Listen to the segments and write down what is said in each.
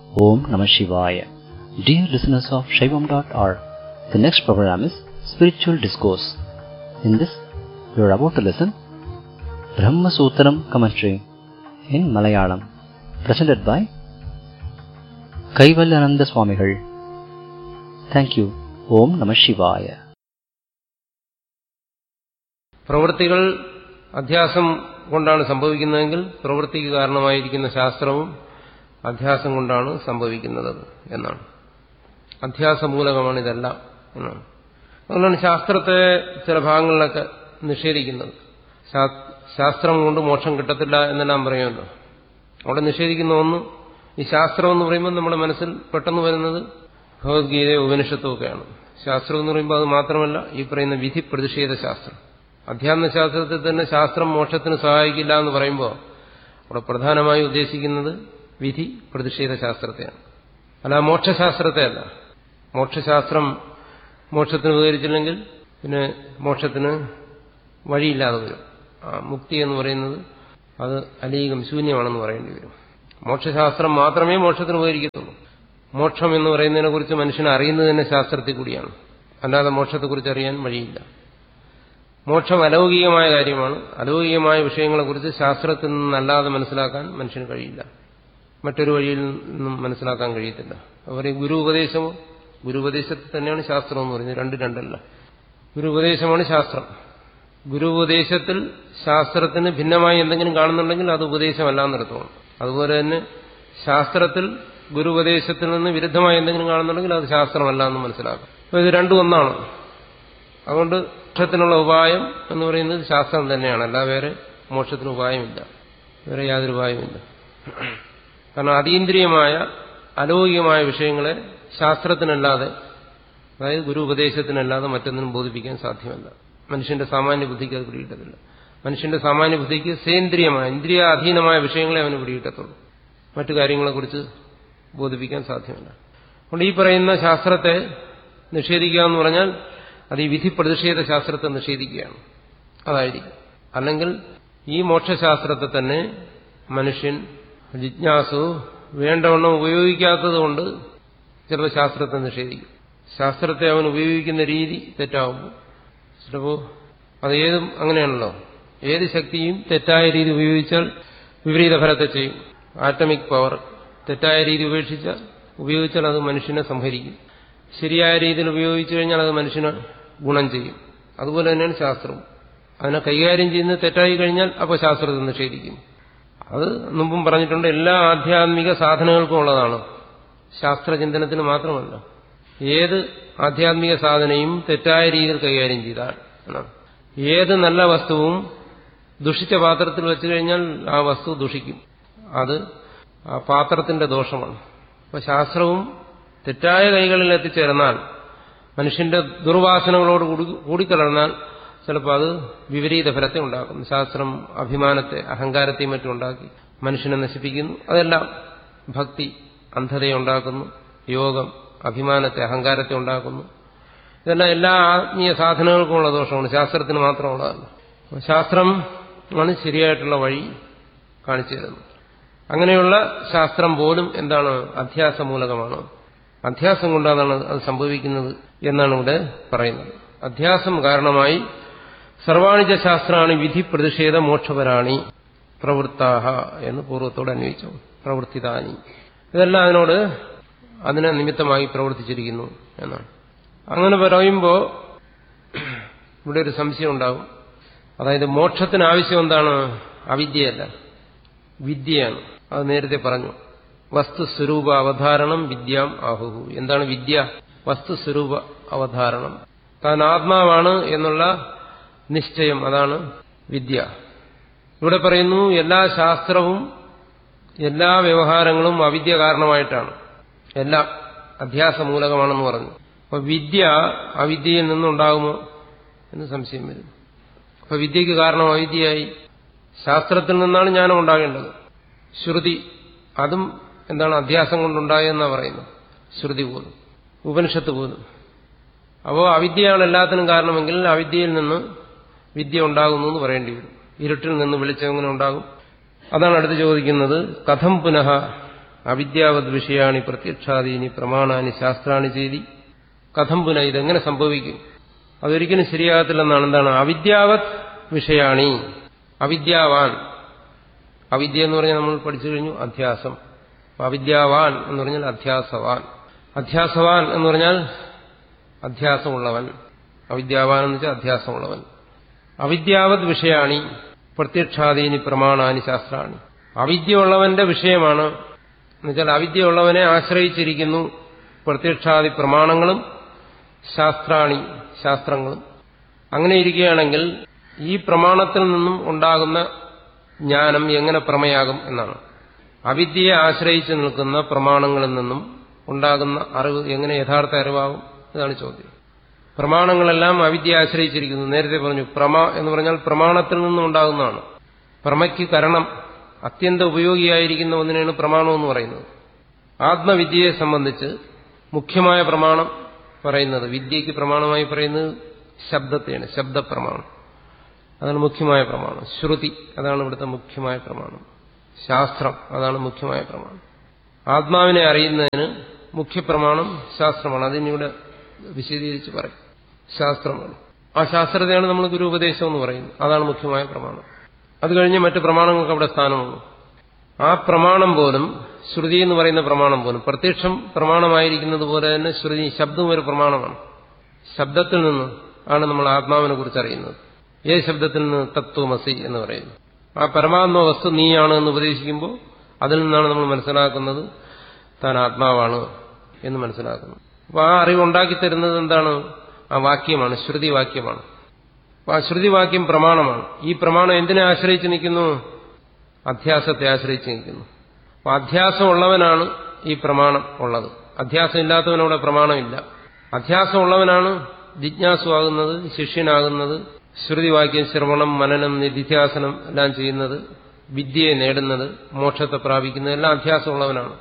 Om Namah Shivaya. Dear listeners of Shaivam.org, the next program is Spiritual Discourse. In this, you are about to listen Brahma Sutram commentary in Malayalam, presented by Kaivalyananda Swamigal. Thank you. Om Namah Shivaya. പ്രവൃത്തികൾ അധ്യാസം കൊണ്ടാണ് സംഭവിക്കുന്നതെങ്കിൽ പ്രവൃത്തിക്ക് കാരണമായിരിക്കുന്ന ശാസ്ത്രവും അധ്യാസം കൊണ്ടാണ് സംഭവിക്കുന്നത് എന്നാണ് അധ്യാസമൂലകമാണ് ഇതെല്ലാം എന്നാണ് അതുകൊണ്ടാണ് ശാസ്ത്രത്തെ ചില ഭാഗങ്ങളിലൊക്കെ നിഷേധിക്കുന്നത് ശാസ്ത്രം കൊണ്ട് മോക്ഷം കിട്ടത്തില്ല എന്നെല്ലാം പറയുമല്ലോ അവിടെ നിഷേധിക്കുന്ന ഒന്ന് ഈ ശാസ്ത്രം എന്ന് പറയുമ്പോൾ നമ്മുടെ മനസ്സിൽ പെട്ടെന്ന് വരുന്നത് ഭഗവത്ഗീതയോ ഉപനിഷത്തും ഒക്കെയാണ് ശാസ്ത്രം എന്ന് പറയുമ്പോൾ അത് മാത്രമല്ല ഈ പറയുന്ന വിധി പ്രതിഷേധ ശാസ്ത്രം അധ്യാത്മ ശാസ്ത്രത്തിൽ തന്നെ ശാസ്ത്രം മോക്ഷത്തിന് സഹായിക്കില്ല എന്ന് പറയുമ്പോൾ അവിടെ പ്രധാനമായും ഉദ്ദേശിക്കുന്നത് വിധി പ്രതിഷേധ ശാസ്ത്രത്തെയാണ് അല്ല മോക്ഷശാസ്ത്രത്തെ അല്ല മോക്ഷശാസ്ത്രം മോക്ഷത്തിന് ഉപകരിച്ചില്ലെങ്കിൽ പിന്നെ മോക്ഷത്തിന് വഴിയില്ലാതെ വരും ആ മുക്തി എന്ന് പറയുന്നത് അത് അലീകം ശൂന്യമാണെന്ന് പറയേണ്ടി വരും മോക്ഷശാസ്ത്രം മാത്രമേ മോക്ഷത്തിന് ഉപകരിക്കത്തുള്ളൂ മോക്ഷം എന്ന് പറയുന്നതിനെ കുറിച്ച് മനുഷ്യനെ അറിയുന്നത് തന്നെ ശാസ്ത്രത്തിൽ കൂടിയാണ് അല്ലാതെ മോക്ഷത്തെക്കുറിച്ച് അറിയാൻ വഴിയില്ല മോക്ഷം അലൗകികമായ കാര്യമാണ് അലൗകികമായ വിഷയങ്ങളെക്കുറിച്ച് ശാസ്ത്രത്തിൽ നിന്നല്ലാതെ മനസ്സിലാക്കാൻ മനുഷ്യന് കഴിയില്ല മറ്റൊരു വഴിയിൽ നിന്നും മനസ്സിലാക്കാൻ കഴിയത്തില്ല അവരെ ഗുരു ഉപദേശമോ ഗുരു ഉപദേശത്തിൽ തന്നെയാണ് ശാസ്ത്രം എന്ന് പറയുന്നത് രണ്ട് രണ്ടല്ല ഗുരു ഉപദേശമാണ് ശാസ്ത്രം ഗുരു ഉപദേശത്തിൽ ശാസ്ത്രത്തിന് ഭിന്നമായി എന്തെങ്കിലും കാണുന്നുണ്ടെങ്കിൽ അത് ഉപദേശമല്ല എന്നർത്ഥമാണ് അതുപോലെ തന്നെ ശാസ്ത്രത്തിൽ ഗുരു ഉപദേശത്തിൽ നിന്ന് വിരുദ്ധമായി എന്തെങ്കിലും കാണുന്നുണ്ടെങ്കിൽ അത് ശാസ്ത്രമല്ല എന്ന് മനസ്സിലാക്കാം അപ്പോൾ ഇത് രണ്ടും ഒന്നാണ് അതുകൊണ്ട് മോക്ഷത്തിനുള്ള ഉപായം എന്ന് പറയുന്നത് ശാസ്ത്രം തന്നെയാണ് അല്ല വേറെ മോക്ഷത്തിന് ഉപായമില്ല വേറെ യാതൊരു ഉപായമില്ല കാരണം അതീന്ദ്രിയമായ അലൗകികമായ വിഷയങ്ങളെ ശാസ്ത്രത്തിനല്ലാതെ അതായത് ഗുരു ഉപദേശത്തിനല്ലാതെ മറ്റൊന്നിനും ബോധിപ്പിക്കാൻ സാധ്യമല്ല മനുഷ്യന്റെ സാമാന്യ ബുദ്ധിക്ക് അത് പിടികിട്ടത്തില്ല മനുഷ്യന്റെ സാമാന്യ ബുദ്ധിക്ക് സേന്ദ്രിയമായ ഇന്ദ്രിയ അധീനമായ വിഷയങ്ങളെ അവന് പിടികിട്ടത്തുള്ളൂ മറ്റു കാര്യങ്ങളെക്കുറിച്ച് ബോധിപ്പിക്കാൻ സാധ്യമല്ല അതുകൊണ്ട് ഈ പറയുന്ന ശാസ്ത്രത്തെ നിഷേധിക്കുക എന്ന് പറഞ്ഞാൽ അത് ഈ വിധി പ്രതിഷേധ ശാസ്ത്രത്തെ നിഷേധിക്കുകയാണ് അതായിരിക്കും അല്ലെങ്കിൽ ഈ മോക്ഷശാസ്ത്രത്തെ തന്നെ മനുഷ്യൻ ജിജ്ഞാസു വേണ്ടവണ്ണം ഉപയോഗിക്കാത്തത് കൊണ്ട് ചിലപ്പോൾ ശാസ്ത്രത്തെ നിഷേധിക്കും ശാസ്ത്രത്തെ അവൻ ഉപയോഗിക്കുന്ന രീതി തെറ്റാവുമ്പോൾ ചിലപ്പോൾ അത് ഏതും അങ്ങനെയാണല്ലോ ഏത് ശക്തിയും തെറ്റായ രീതി ഉപയോഗിച്ചാൽ വിപരീത ഫലത്തെ ചെയ്യും ആറ്റമിക് പവർ തെറ്റായ രീതി ഉപേക്ഷിച്ചാൽ ഉപയോഗിച്ചാൽ അത് മനുഷ്യനെ സംഹരിക്കും ശരിയായ രീതിയിൽ ഉപയോഗിച്ചു കഴിഞ്ഞാൽ അത് മനുഷ്യന് ഗുണം ചെയ്യും അതുപോലെ തന്നെയാണ് ശാസ്ത്രവും അതിനെ കൈകാര്യം ചെയ്യുന്നത് തെറ്റായി കഴിഞ്ഞാൽ അപ്പോൾ ശാസ്ത്രത്തെ നിഷേധിക്കും അത് മുമ്പും പറഞ്ഞിട്ടുണ്ട് എല്ലാ ആധ്യാത്മിക സാധനങ്ങൾക്കും ഉള്ളതാണ് ശാസ്ത്രചിന്തനത്തിന് മാത്രമല്ല ഏത് ആധ്യാത്മിക സാധനയും തെറ്റായ രീതിയിൽ കൈകാര്യം ചെയ്താൽ ഏത് നല്ല വസ്തുവും ദുഷിച്ച പാത്രത്തിൽ വെച്ചു കഴിഞ്ഞാൽ ആ വസ്തു ദുഷിക്കും അത് ആ പാത്രത്തിന്റെ ദോഷമാണ് അപ്പൊ ശാസ്ത്രവും തെറ്റായ കൈകളിൽ എത്തിച്ചേർന്നാൽ മനുഷ്യന്റെ ദുർവാസനകളോട് കൂടിക്കലർന്നാൽ ചിലപ്പോൾ അത് വിപരീത ഫലത്തെ ഉണ്ടാക്കും ശാസ്ത്രം അഭിമാനത്തെ അഹങ്കാരത്തെയും മറ്റും ഉണ്ടാക്കി മനുഷ്യനെ നശിപ്പിക്കുന്നു അതെല്ലാം ഭക്തി അന്ധതയെ ഉണ്ടാക്കുന്നു യോഗം അഭിമാനത്തെ അഹങ്കാരത്തെ ഉണ്ടാക്കുന്നു ഇതെല്ലാം എല്ലാ ആത്മീയ സാധനങ്ങൾക്കുമുള്ള ദോഷമാണ് ശാസ്ത്രത്തിന് മാത്രമുള്ളതല്ല ശാസ്ത്രം ആണ് ശരിയായിട്ടുള്ള വഴി കാണിച്ചു തരുന്നത് അങ്ങനെയുള്ള ശാസ്ത്രം പോലും എന്താണ് അധ്യാസമൂലകമാണ് അധ്യാസം കൊണ്ടാണ് അത് സംഭവിക്കുന്നത് എന്നാണ് ഇവിടെ പറയുന്നത് അധ്യാസം കാരണമായി സർവാണിജ ശാസ്ത്രാണി വിധി പ്രതിഷേധ മോക്ഷപരാണി പ്രവൃത്താഹ എന്ന് പൂർവ്വത്തോട് അന്വയിച്ചു പ്രവർത്തിതാനി ഇതെല്ലാം അതിനോട് അതിനെ നിമിത്തമായി പ്രവർത്തിച്ചിരിക്കുന്നു എന്നാണ് അങ്ങനെ പറയുമ്പോൾ ഇവിടെ ഒരു സംശയം ഉണ്ടാവും അതായത് മോക്ഷത്തിന് ആവശ്യം എന്താണ് അവിദ്യയല്ല വിദ്യയാണ് അത് നേരത്തെ പറഞ്ഞു വസ്തുസ്വരൂപ അവധാരണം വിദ്യാം ആഹുഹു എന്താണ് വിദ്യ വസ്തുസ്വരൂപ അവധാരണം താൻ ആത്മാവാണ് എന്നുള്ള നിശ്ചയം അതാണ് വിദ്യ ഇവിടെ പറയുന്നു എല്ലാ ശാസ്ത്രവും എല്ലാ വ്യവഹാരങ്ങളും അവിദ്യ കാരണമായിട്ടാണ് എല്ലാം അധ്യാസമൂലകമാണെന്ന് പറഞ്ഞു അപ്പൊ വിദ്യ അവിദ്യയിൽ നിന്നുണ്ടാകുമോ എന്ന് സംശയം വരും അപ്പൊ വിദ്യക്ക് കാരണം അവിദ്യയായി ശാസ്ത്രത്തിൽ നിന്നാണ് ജ്ഞാനം ഉണ്ടാകേണ്ടത് ശ്രുതി അതും എന്താണ് അധ്യാസം കൊണ്ടുണ്ടായെന്നാണ് പറയുന്നത് ശ്രുതി പോലും ഉപനിഷത്ത് പോലും അപ്പോൾ അവിദ്യയാണ് എല്ലാത്തിനും കാരണമെങ്കിൽ അവിദ്യയിൽ നിന്ന് വിദ്യ ഉണ്ടാകുന്നു എന്ന് പറയേണ്ടി വരും ഇരുട്ടിൽ നിന്ന് വെളിച്ചം എങ്ങനെ ഉണ്ടാകും അതാണ് അടുത്ത് ചോദിക്കുന്നത് കഥം പുനഃ അവിദ്യാവത് വിഷയാണി പ്രത്യക്ഷാദീനി പ്രമാണാനി ശാസ്ത്രാണി ചെയ്തി കഥം പുന ഇതെങ്ങനെ സംഭവിക്കും അതൊരിക്കലും ശരിയാകത്തില്ലെന്നാണ് എന്താണ് അവിദ്യാവത് വിഷയാണി അവിദ്യാവാൻ അവിദ്യ എന്ന് പറഞ്ഞാൽ നമ്മൾ പഠിച്ചു കഴിഞ്ഞു അധ്യാസം അവിദ്യാവാൻ എന്ന് പറഞ്ഞാൽ അധ്യാസവാൻ അധ്യാസവാൻ എന്ന് പറഞ്ഞാൽ അധ്യാസമുള്ളവൻ അവിദ്യാവാൻ എന്ന് വെച്ചാൽ അധ്യാസമുള്ളവൻ അവിദ്യാവത് വിഷയാണി പ്രത്യക്ഷാദീനി പ്രമാണാനി ശാസ്ത്രാണി അവിദ്യയുള്ളവന്റെ വിഷയമാണ് എന്നുവെച്ചാൽ അവിദ്യയുള്ളവനെ ആശ്രയിച്ചിരിക്കുന്നു പ്രത്യക്ഷാദി പ്രമാണങ്ങളും ശാസ്ത്രാണി ശാസ്ത്രങ്ങളും അങ്ങനെ ഇരിക്കുകയാണെങ്കിൽ ഈ പ്രമാണത്തിൽ നിന്നും ഉണ്ടാകുന്ന ജ്ഞാനം എങ്ങനെ പ്രമയാകും എന്നാണ് അവിദ്യയെ ആശ്രയിച്ച് നിൽക്കുന്ന പ്രമാണങ്ങളിൽ നിന്നും ഉണ്ടാകുന്ന അറിവ് എങ്ങനെ യഥാർത്ഥ അറിവാകും ഇതാണ് ചോദ്യം പ്രമാണങ്ങളെല്ലാം അവിദ്യയെ ആശ്രയിച്ചിരിക്കുന്നു നേരത്തെ പറഞ്ഞു പ്രമ എന്ന് പറഞ്ഞാൽ പ്രമാണത്തിൽ നിന്നും ഉണ്ടാകുന്നതാണ് പ്രമയ്ക്ക് കരണം അത്യന്ത ഉപയോഗിയായിരിക്കുന്ന ഒന്നിനാണ് പ്രമാണം എന്ന് പറയുന്നത് ആത്മവിദ്യയെ സംബന്ധിച്ച് മുഖ്യമായ പ്രമാണം പറയുന്നത് വിദ്യയ്ക്ക് പ്രമാണമായി പറയുന്നത് ശബ്ദത്തെയാണ് ശബ്ദപ്രമാണം അതാണ് മുഖ്യമായ പ്രമാണം ശ്രുതി അതാണ് ഇവിടുത്തെ മുഖ്യമായ പ്രമാണം ശാസ്ത്രം അതാണ് മുഖ്യമായ പ്രമാണം ആത്മാവിനെ അറിയുന്നതിന് മുഖ്യപ്രമാണം ശാസ്ത്രമാണ് അതിനിവിടെ വിശദീകരിച്ച് പറയും ശാസ്ത്രമാണ് ആ ശാസ്ത്രത്തെയാണ് നമ്മൾ ഗുരു ഉപദേശം എന്ന് പറയുന്നത് അതാണ് മുഖ്യമായ പ്രമാണം അത് കഴിഞ്ഞ് മറ്റ് പ്രമാണങ്ങൾക്ക് അവിടെ സ്ഥാനമുള്ളൂ ആ പ്രമാണം പോലും ശ്രുതി എന്ന് പറയുന്ന പ്രമാണം പോലും പ്രത്യക്ഷം പ്രമാണമായിരിക്കുന്നത് പോലെ തന്നെ ശ്രുതി ശബ്ദം ഒരു പ്രമാണമാണ് ശബ്ദത്തിൽ നിന്ന് ആണ് നമ്മൾ ആത്മാവിനെ കുറിച്ച് അറിയുന്നത് ഏത് ശബ്ദത്തിൽ നിന്ന് തത്വമസി എന്ന് പറയുന്നു ആ പരമാത്മ വസ്തു നീയാണ് എന്ന് ഉപദേശിക്കുമ്പോൾ അതിൽ നിന്നാണ് നമ്മൾ മനസ്സിലാക്കുന്നത് താൻ ആത്മാവാണ് എന്ന് മനസ്സിലാക്കുന്നു അപ്പോൾ ആ അറിവ് ഉണ്ടാക്കി തരുന്നത് എന്താണ് ആ വാക്യമാണ് ശ്രുതി വാക്യമാണ് അപ്പോൾ ആ ശ്രുതിവാക്യം പ്രമാണമാണ് ഈ പ്രമാണം എന്തിനെ ആശ്രയിച്ച് നിൽക്കുന്നു അധ്യാസത്തെ ആശ്രയിച്ച് നിൽക്കുന്നു അപ്പോൾ അധ്യാസം ഉള്ളവനാണ് ഈ പ്രമാണം ഉള്ളത് അധ്യാസം ഇല്ലാത്തവനവിടെ പ്രമാണമില്ല അധ്യാസം ഉള്ളവനാണ് ജിജ്ഞാസുവാകുന്നത് ശിഷ്യനാകുന്നത് ശ്രുതിവാക്യം ശ്രവണം മനനം നിധിധ്യാസനം എല്ലാം ചെയ്യുന്നത് വിദ്യയെ നേടുന്നത് മോക്ഷത്തെ പ്രാപിക്കുന്നത് എല്ലാം അധ്യാസമുള്ളവനാണ്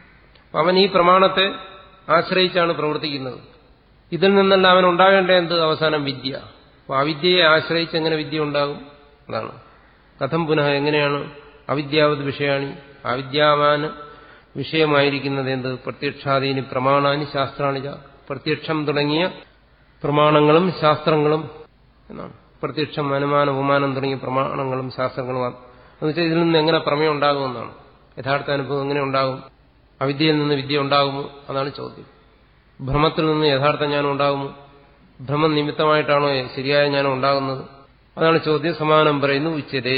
അവൻ ഈ പ്രമാണത്തെ ആശ്രയിച്ചാണ് പ്രവർത്തിക്കുന്നത് ഇതിൽ നിന്നെല്ലാം അവൻ ഉണ്ടാകേണ്ട എന്ത് അവസാനം വിദ്യ അപ്പോൾ അവിദ്യയെ ആശ്രയിച്ച് എങ്ങനെ വിദ്യ ഉണ്ടാകും അതാണ് കഥം പുനഃ എങ്ങനെയാണ് അവിദ്യാവത് വിഷയാണി അവിദ്യാവാന് വിഷയമായിരിക്കുന്നത് എന്ത് പ്രത്യക്ഷാദീനി പ്രമാണാനി ശാസ്ത്രാണിജ പ്രത്യക്ഷം തുടങ്ങിയ പ്രമാണങ്ങളും ശാസ്ത്രങ്ങളും എന്നാണ് പ്രത്യക്ഷം അനുമാനം ഉപമാനം തുടങ്ങിയ പ്രമാണങ്ങളും ശാസ്ത്രങ്ങളും എന്നുവെച്ചാൽ ഇതിൽ നിന്ന് എങ്ങനെ പ്രമേയം ഉണ്ടാകുമെന്നാണ് യഥാർത്ഥ അനുഭവം എങ്ങനെ ഉണ്ടാകും അവിദ്യയിൽ നിന്ന് വിദ്യ ഉണ്ടാകുമോ അതാണ് ചോദ്യം ഭ്രമത്തിൽ നിന്ന് യഥാർത്ഥ ജ്ഞാനം ഉണ്ടാകുമോ ഭ്രമം നിമിത്തമായിട്ടാണോ ശരിയായ ജ്ഞാനം ഉണ്ടാകുന്നത് അതാണ് ചോദ്യം സമാനം പറയുന്നു ഉച്ചതേ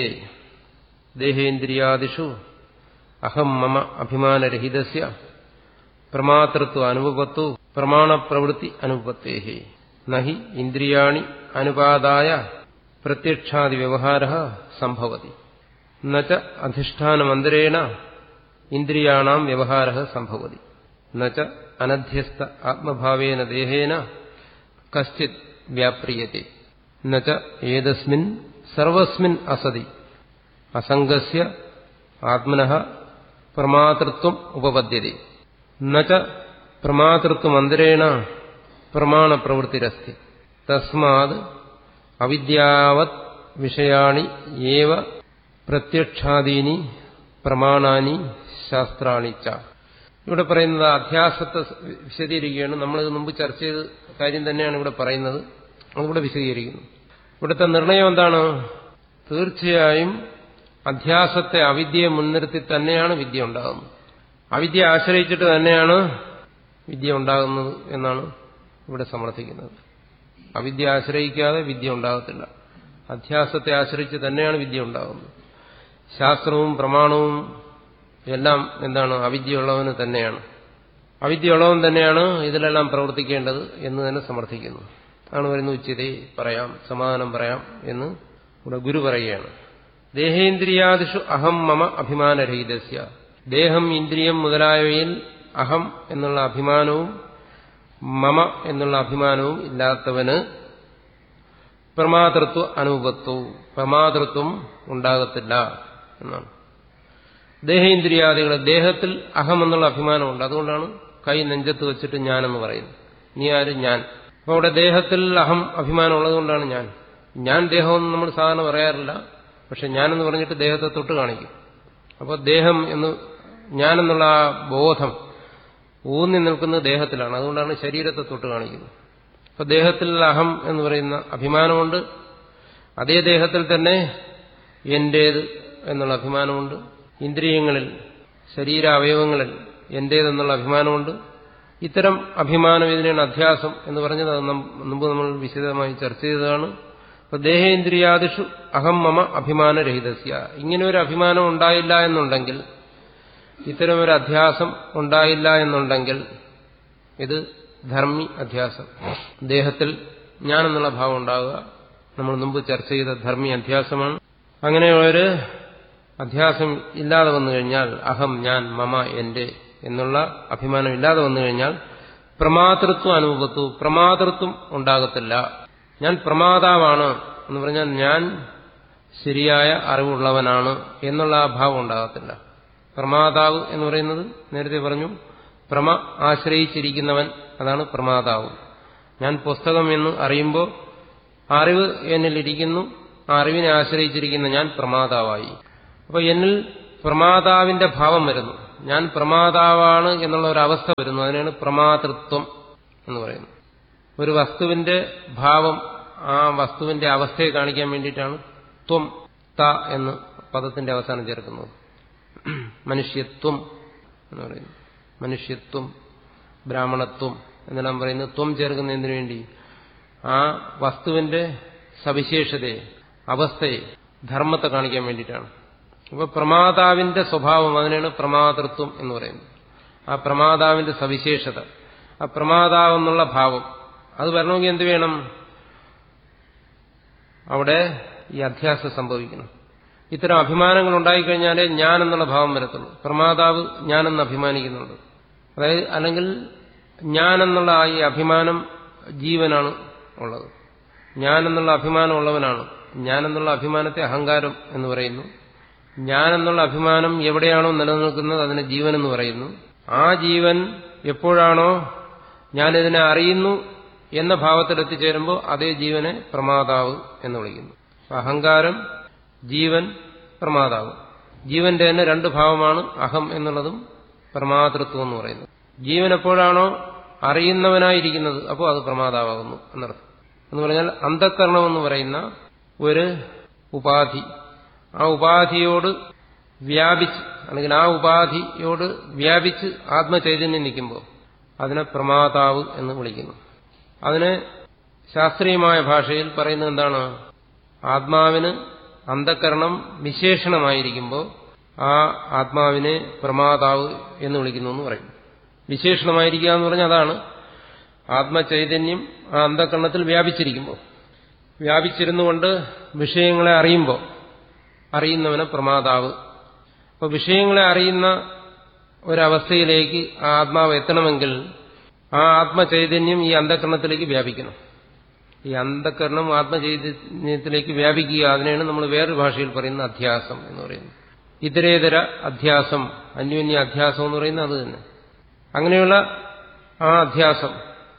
ദേഹേന്ദ്രിയാദിഷു അഹം മമ അഭിമാനരഹിതസ്യ പ്രമാതൃത്വ അനുപത്തു പ്രമാണപ്രവൃത്തി അനുപത്തേഹി നഹി ഇന്ദ്രിയാണി അനുപാദായ പ്രത്യക്ഷാദി വ്യവഹാര സംഭവതി നച്ച അധിഷ്ഠാനമന്തരേണ ഇന്ദ്രിയാണാം വ്യവഹാര സംഭവതി നച്ച അനധ്യസ്ഥ ആത്മഭാവേന ദേഹേന കശ്ചിത് വ്യാപ്രിയത്തെ നച്ച ഏതസ്മിൻ സർവസ്മിൻ അസതി അസംഗസ്യ ആത്മന പ്രമാതൃത്വം ഉപപദ്യത്തെ നച്ച പ്രമാതൃത്വമന്തരേണ പ്രമാണപ്രവൃത്തിരസ്തി തസ്മാത് അവിദ്യാവത് വിഷയാണി ഏവ പ്രത്യക്ഷാദീനി പ്രമാണാനി ശാസ്ത്രാണി ച ഇവിടെ പറയുന്നത് അധ്യാസത്തെ വിശദീകരിക്കുകയാണ് നമ്മളിത് മുമ്പ് ചർച്ച ചെയ്ത കാര്യം തന്നെയാണ് ഇവിടെ പറയുന്നത് അതിവിടെ വിശദീകരിക്കുന്നു ഇവിടുത്തെ നിർണയം എന്താണ് തീർച്ചയായും അധ്യാസത്തെ അവിദ്യയെ മുൻനിർത്തി തന്നെയാണ് വിദ്യ ഉണ്ടാകുന്നത് അവിദ്യ ആശ്രയിച്ചിട്ട് തന്നെയാണ് വിദ്യ ഉണ്ടാകുന്നത് എന്നാണ് ഇവിടെ സമർത്ഥിക്കുന്നത് അവിദ്യ ആശ്രയിക്കാതെ വിദ്യ ഉണ്ടാകത്തില്ല അധ്യാസത്തെ ആശ്രയിച്ച് തന്നെയാണ് വിദ്യ ഉണ്ടാകുന്നത് ശാസ്ത്രവും പ്രമാണവും എല്ലാം എന്താണ് അവിദ്യയുള്ളവന് തന്നെയാണ് അവിദ്യയുള്ളവൻ തന്നെയാണ് ഇതിലെല്ലാം പ്രവർത്തിക്കേണ്ടത് എന്ന് തന്നെ സമർത്ഥിക്കുന്നു ആണ് വരുന്ന ഉച്ചതേ പറയാം സമാധാനം പറയാം എന്ന് ഇവിടെ ഗുരു പറയുകയാണ് ദേഹേന്ദ്രിയാദിഷു അഹം മമ അഭിമാനരഹിതസ്യ ദേഹം ഇന്ദ്രിയം മുതലായവയിൽ അഹം എന്നുള്ള അഭിമാനവും മമ എന്നുള്ള അഭിമാനവും ഇല്ലാത്തവന് പ്രമാതൃത്വ അനുപത്വവും പ്രമാതൃത്വം ഉണ്ടാകത്തില്ല എന്നാണ് ദേഹേന്ദ്രിയാദികൾ ദേഹത്തിൽ അഹം എന്നുള്ള അഭിമാനമുണ്ട് അതുകൊണ്ടാണ് കൈ നെഞ്ചത്ത് വെച്ചിട്ട് ഞാനെന്ന് പറയുന്നത് നീ ആര് ഞാൻ അപ്പോൾ അവിടെ ദേഹത്തിൽ അഹം അഭിമാനം ഉള്ളതുകൊണ്ടാണ് ഞാൻ ഞാൻ ദേഹമെന്ന് നമ്മൾ സാധാരണ പറയാറില്ല പക്ഷെ ഞാനെന്ന് പറഞ്ഞിട്ട് ദേഹത്തെ തൊട്ട് കാണിക്കും അപ്പോൾ ദേഹം എന്ന് ഞാനെന്നുള്ള ആ ബോധം ഊന്നി നിൽക്കുന്നത് ദേഹത്തിലാണ് അതുകൊണ്ടാണ് ശരീരത്തെ തൊട്ട് കാണിക്കുന്നത് അപ്പൊ ദേഹത്തിൽ അഹം എന്ന് പറയുന്ന അഭിമാനമുണ്ട് അതേ ദേഹത്തിൽ തന്നെ എന്റേത് എന്നുള്ള അഭിമാനമുണ്ട് ഇന്ദ്രിയങ്ങളിൽ ശരീരാവയവങ്ങളിൽ എന്റേതെന്നുള്ള അഭിമാനമുണ്ട് ഇത്തരം അഭിമാനം ഇതിനാണ് അധ്യാസം എന്ന് പറഞ്ഞത് അത് മുമ്പ് നമ്മൾ വിശദമായി ചർച്ച ചെയ്തതാണ് അപ്പൊ ദേഹേന്ദ്രിയാദിഷു അഹം മമ അഭിമാനരഹിതസ്യ ഇങ്ങനെ ഒരു അഭിമാനം ഉണ്ടായില്ല എന്നുണ്ടെങ്കിൽ ഇത്തരം ഒരു അധ്യാസം ഉണ്ടായില്ല എന്നുണ്ടെങ്കിൽ ഇത് ധർമ്മി അധ്യാസം ദേഹത്തിൽ ഞാനെന്നുള്ള ഭാവം ഉണ്ടാവുക നമ്മൾ മുമ്പ് ചർച്ച ചെയ്ത ധർമ്മി അധ്യാസമാണ് അങ്ങനെ ഒരു അധ്യാസം ഇല്ലാതെ വന്നു കഴിഞ്ഞാൽ അഹം ഞാൻ മമ എന്റെ എന്നുള്ള അഭിമാനം ഇല്ലാതെ വന്നു കഴിഞ്ഞാൽ പ്രമാതൃത്വം അനുഭവത്തു പ്രമാതൃത്വം ഉണ്ടാകത്തില്ല ഞാൻ പ്രമാതാവാണ് എന്ന് പറഞ്ഞാൽ ഞാൻ ശരിയായ അറിവുള്ളവനാണ് എന്നുള്ള ആ ഭാവം ഉണ്ടാകത്തില്ല പ്രമാതാവ് എന്ന് പറയുന്നത് നേരത്തെ പറഞ്ഞു പ്രമ ആശ്രയിച്ചിരിക്കുന്നവൻ അതാണ് പ്രമാതാവ് ഞാൻ പുസ്തകം എന്ന് അറിയുമ്പോൾ അറിവ് എന്നിലിരിക്കുന്നു ആ അറിവിനെ ആശ്രയിച്ചിരിക്കുന്ന ഞാൻ പ്രമാതാവായി അപ്പോൾ എന്നിൽ പ്രമാതാവിന്റെ ഭാവം വരുന്നു ഞാൻ പ്രമാതാവാണ് എന്നുള്ള ഒരു അവസ്ഥ വരുന്നു അതിനാണ് പ്രമാതൃത്വം എന്ന് പറയുന്നത് ഒരു വസ്തുവിന്റെ ഭാവം ആ വസ്തുവിന്റെ അവസ്ഥയെ കാണിക്കാൻ വേണ്ടിയിട്ടാണ് ത്വം ത എന്ന് പദത്തിന്റെ അവസാനം ചേർക്കുന്നത് മനുഷ്യത്വം എന്ന് പറയുന്നു മനുഷ്യത്വം ബ്രാഹ്മണത്വം എന്നെല്ലാം പറയുന്നത് ത്വം ചേർക്കുന്നതിന് വേണ്ടി ആ വസ്തുവിന്റെ സവിശേഷതയെ അവസ്ഥയെ ധർമ്മത്തെ കാണിക്കാൻ വേണ്ടിയിട്ടാണ് അപ്പൊ പ്രമാതാവിന്റെ സ്വഭാവം അതിനാണ് പ്രമാതൃത്വം എന്ന് പറയുന്നത് ആ പ്രമാതാവിന്റെ സവിശേഷത ആ പ്രമാതാവെന്നുള്ള ഭാവം അത് വരണമെങ്കിൽ എന്ത് വേണം അവിടെ ഈ അധ്യാസം സംഭവിക്കണം ഇത്തരം അഭിമാനങ്ങൾ ഉണ്ടായിക്കഴിഞ്ഞാലേ ഞാൻ എന്നുള്ള ഭാവം വരത്തുള്ളൂ പ്രമാതാവ് ഞാനെന്ന് അഭിമാനിക്കുന്നുണ്ട് അതായത് അല്ലെങ്കിൽ ഞാൻ എന്നുള്ള ആ ഈ അഭിമാനം ജീവനാണ് ഉള്ളത് ഞാൻ എന്നുള്ള അഭിമാനം ഉള്ളവനാണ് ഞാൻ എന്നുള്ള അഭിമാനത്തെ അഹങ്കാരം എന്ന് പറയുന്നു ഞാൻ എന്നുള്ള അഭിമാനം എവിടെയാണോ നിലനിൽക്കുന്നത് അതിനെ ജീവൻ എന്ന് പറയുന്നു ആ ജീവൻ എപ്പോഴാണോ ഞാനിതിനെ അറിയുന്നു എന്ന ഭാവത്തിൽ എത്തിച്ചേരുമ്പോൾ അതേ ജീവനെ പ്രമാതാവ് എന്ന് വിളിക്കുന്നു അഹങ്കാരം ജീവൻ പ്രമാതാവ് ജീവന്റെ തന്നെ രണ്ട് ഭാവമാണ് അഹം എന്നുള്ളതും പ്രമാതൃത്വം എന്ന് പറയുന്നത് ജീവൻ എപ്പോഴാണോ അറിയുന്നവനായിരിക്കുന്നത് അപ്പോൾ അത് പ്രമാതാവാകുന്നു എന്നർത്ഥം എന്ന് പറഞ്ഞാൽ അന്ധക്കരണം എന്ന് പറയുന്ന ഒരു ഉപാധി ആ ഉപാധിയോട് വ്യാപിച്ച് അല്ലെങ്കിൽ ആ ഉപാധിയോട് വ്യാപിച്ച് ആത്മചൈതന്യം നിൽക്കുമ്പോൾ അതിനെ പ്രമാതാവ് എന്ന് വിളിക്കുന്നു അതിന് ശാസ്ത്രീയമായ ഭാഷയിൽ പറയുന്നത് എന്താണ് ആത്മാവിന് അന്ധകരണം വിശേഷണമായിരിക്കുമ്പോൾ ആ ആത്മാവിനെ പ്രമാതാവ് എന്ന് വിളിക്കുന്നു എന്ന് പറയും വിശേഷണമായിരിക്കുക എന്ന് പറഞ്ഞാൽ അതാണ് ആത്മചൈതന്യം ആ അന്ധകരണത്തിൽ വ്യാപിച്ചിരിക്കുമ്പോൾ വ്യാപിച്ചിരുന്നുകൊണ്ട് വിഷയങ്ങളെ അറിയുമ്പോൾ അറിയുന്നവനെ പ്രമാതാവ് അപ്പോൾ വിഷയങ്ങളെ അറിയുന്ന ഒരവസ്ഥയിലേക്ക് ആ ആത്മാവ് എത്തണമെങ്കിൽ ആ ആത്മചൈതന്യം ഈ അന്ധകരണത്തിലേക്ക് വ്യാപിക്കണം ഈ അന്ധകരണം ആത്മചൈതന്യത്തിലേക്ക് വ്യാപിക്കുക അതിനെയാണ് നമ്മൾ വേറൊരു ഭാഷയിൽ പറയുന്ന അധ്യാസം എന്ന് പറയുന്നത് ഇതരേതര അധ്യാസം അന്യോന്യ അധ്യാസം എന്ന് പറയുന്നത് അത് തന്നെ അങ്ങനെയുള്ള ആ അധ്യാസം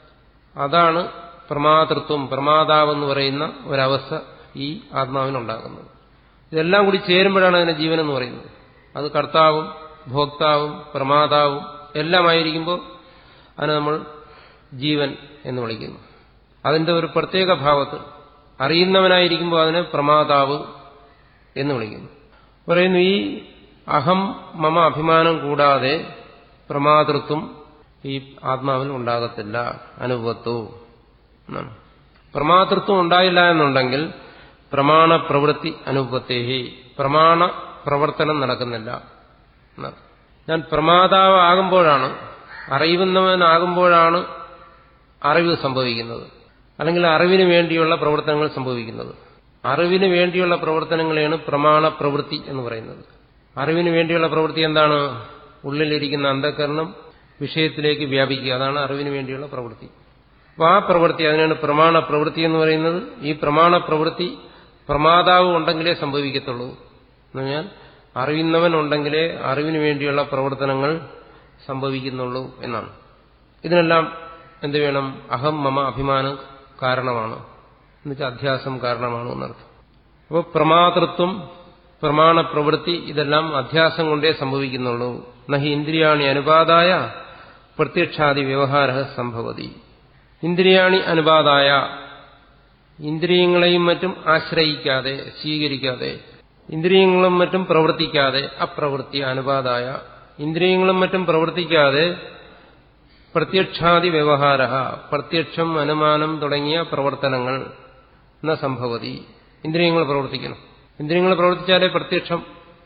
അതാണ് പ്രമാതൃത്വം പ്രമാതാവെന്ന് പറയുന്ന ഒരവസ്ഥ ഈ ആത്മാവിനുണ്ടാകുന്നത് ഇതെല്ലാം കൂടി ചേരുമ്പോഴാണ് അതിനെ ജീവൻ എന്ന് പറയുന്നത് അത് കർത്താവും ഭോക്താവും പ്രമാതാവും എല്ലാമായിരിക്കുമ്പോൾ അതിനെ നമ്മൾ ജീവൻ എന്ന് വിളിക്കുന്നു അതിന്റെ ഒരു പ്രത്യേക ഭാവത്തിൽ അറിയുന്നവനായിരിക്കുമ്പോൾ അതിനെ പ്രമാതാവ് എന്ന് വിളിക്കുന്നു പറയുന്നു ഈ അഹം മമ അഭിമാനം കൂടാതെ പ്രമാതൃത്വം ഈ ആത്മാവിൽ ഉണ്ടാകത്തില്ല അനുഭവത്വവും എന്നാണ് പ്രമാതൃത്വം ഉണ്ടായില്ല എന്നുണ്ടെങ്കിൽ പ്രമാണ പ്രവൃത്തി അനുഭവത്തേഹി പ്രമാണ പ്രവർത്തനം നടക്കുന്നില്ല എന്നാണ് ഞാൻ പ്രമാതാവാകുമ്പോഴാണ് അറിയുന്നവനാകുമ്പോഴാണ് അറിവ് സംഭവിക്കുന്നത് അല്ലെങ്കിൽ അറിവിന് വേണ്ടിയുള്ള പ്രവർത്തനങ്ങൾ സംഭവിക്കുന്നത് അറിവിന് വേണ്ടിയുള്ള പ്രവർത്തനങ്ങളെയാണ് പ്രമാണ പ്രവൃത്തി എന്ന് പറയുന്നത് അറിവിന് വേണ്ടിയുള്ള പ്രവൃത്തി എന്താണ് ഉള്ളിലിരിക്കുന്ന അന്ധകരണം വിഷയത്തിലേക്ക് വ്യാപിക്കുക അതാണ് അറിവിന് വേണ്ടിയുള്ള പ്രവൃത്തി അപ്പോൾ ആ പ്രവൃത്തി അതിനാണ് പ്രമാണ പ്രവൃത്തി എന്ന് പറയുന്നത് ഈ പ്രമാണ പ്രവൃത്തി പ്രമാതാവ് ഉണ്ടെങ്കിലേ സംഭവിക്കത്തുള്ളൂ എന്ന് പറഞ്ഞാൽ അറിയുന്നവൻ ഉണ്ടെങ്കിലേ അറിവിന് വേണ്ടിയുള്ള പ്രവർത്തനങ്ങൾ സംഭവിക്കുന്നുള്ളൂ എന്നാണ് ഇതിനെല്ലാം എന്ത് വേണം അഹം മമ അഭിമാനം കാരണമാണ് എന്നുവെച്ചാൽ അധ്യാസം കാരണമാണ് എന്നർത്ഥം അപ്പോൾ പ്രമാതൃത്വം പ്രമാണ പ്രവൃത്തി ഇതെല്ലാം അധ്യാസം കൊണ്ടേ സംഭവിക്കുന്നുള്ളൂ നഹി ഇന്ദ്രിയാണി അനുപാതായ പ്രത്യക്ഷാദി വ്യവഹാര സംഭവതി ഇന്ദ്രിയാണി അനുപാതായ ഇന്ദ്രിയങ്ങളെയും മറ്റും ആശ്രയിക്കാതെ സ്വീകരിക്കാതെ ഇന്ദ്രിയങ്ങളും മറ്റും പ്രവർത്തിക്കാതെ അപ്രവൃത്തി അനുപാതായ ഇന്ദ്രിയങ്ങളും മറ്റും പ്രവർത്തിക്കാതെ പ്രത്യക്ഷാദി വ്യവഹാര പ്രത്യക്ഷം അനുമാനം തുടങ്ങിയ പ്രവർത്തനങ്ങൾ എന്ന സംഭവതി ഇന്ദ്രിയങ്ങൾ പ്രവർത്തിക്കണം ഇന്ദ്രിയങ്ങൾ പ്രവർത്തിച്ചാലേ പ്രത്യക്ഷം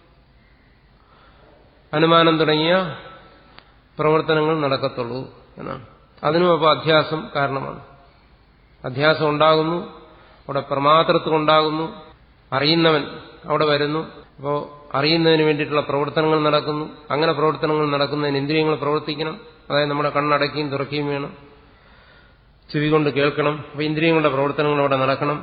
അനുമാനം തുടങ്ങിയ പ്രവർത്തനങ്ങൾ നടക്കത്തുള്ളൂ എന്നാണ് അതിനും അപ്പോൾ അധ്യാസം കാരണമാണ് അധ്യാസം ഉണ്ടാകുന്നു അവിടെ പ്രമാതൃത്വം ഉണ്ടാകുന്നു അറിയുന്നവൻ അവിടെ വരുന്നു അപ്പോൾ അറിയുന്നതിന് വേണ്ടിയിട്ടുള്ള പ്രവർത്തനങ്ങൾ നടക്കുന്നു അങ്ങനെ പ്രവർത്തനങ്ങൾ നടക്കുന്നതിന് ഇന്ദ്രിയങ്ങൾ പ്രവർത്തിക്കണം അതായത് നമ്മുടെ കണ്ണടക്കുകയും തുറക്കുകയും വേണം ചെവി കൊണ്ട് കേൾക്കണം അപ്പോൾ ഇന്ദ്രിയങ്ങളുടെ പ്രവർത്തനങ്ങൾ അവിടെ നടക്കണം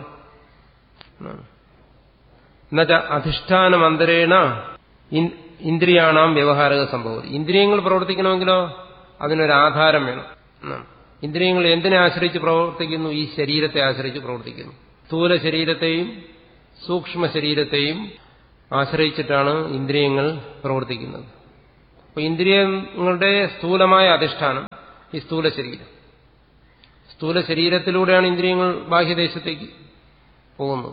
എന്നുവെച്ച അധിഷ്ഠാനമന്തരേണ ഇന്ദ്രിയാണാം വ്യവഹാരക സംഭവം ഇന്ദ്രിയങ്ങൾ പ്രവർത്തിക്കണമെങ്കിലോ അതിനൊരു ആധാരം വേണം എന്നാണ് ഇന്ദ്രിയങ്ങൾ എന്തിനെ ആശ്രയിച്ച് പ്രവർത്തിക്കുന്നു ഈ ശരീരത്തെ ആശ്രയിച്ച് പ്രവർത്തിക്കുന്നു സ്ഥൂല ശരീരത്തെയും സൂക്ഷ്മ ശരീരത്തെയും ആശ്രയിച്ചിട്ടാണ് ഇന്ദ്രിയങ്ങൾ പ്രവർത്തിക്കുന്നത് അപ്പൊ ഇന്ദ്രിയങ്ങളുടെ സ്ഥൂലമായ അധിഷ്ഠാനം ഈ സ്ഥൂല ശരീരം സ്ഥൂല ശരീരത്തിലൂടെയാണ് ഇന്ദ്രിയങ്ങൾ ബാഹ്യദേശത്തേക്ക് പോകുന്നത്